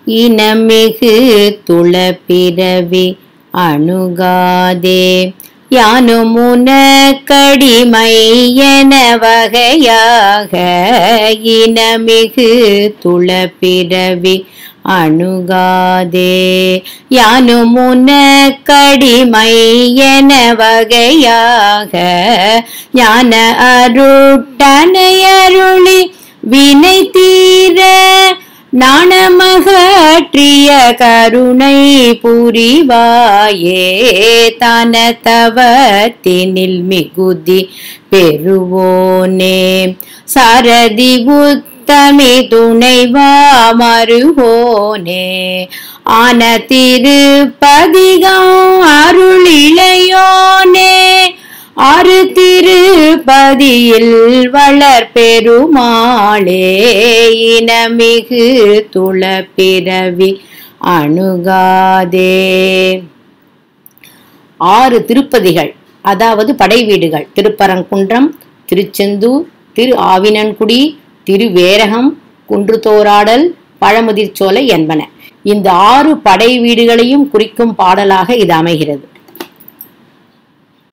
இனமிகு துளப்பிறவி அணுகாதே யானும் உனக்கடிமை என வகையாக இனமிகு துளப்பிறவி அணுகாதே யானும் உனக்கடிமை என வகையாக ஞான அருட்டனையருளி வினை தீர நாணமகற்றிய கருணை புரிவாயே தனத்தவத்தினில் மிகுதி பெறுவோனே சாரதி உத்தமி துணைவா மருகோனே ஆன திருப்பதிகம் அருளிளையோனே ஆறு திருப்பதியில் வளர்பெருமாளே இனமிகு துளப்பிறவி அணுகாதே ஆறு திருப்பதிகள் அதாவது படை வீடுகள் திருப்பரங்குன்றம் திருச்செந்தூர் திரு ஆவினன்குடி திருவேரகம் குன்றுதோராடல் பழமுதிர்ச்சோலை என்பன இந்த ஆறு படை வீடுகளையும் குறிக்கும் பாடலாக இது அமைகிறது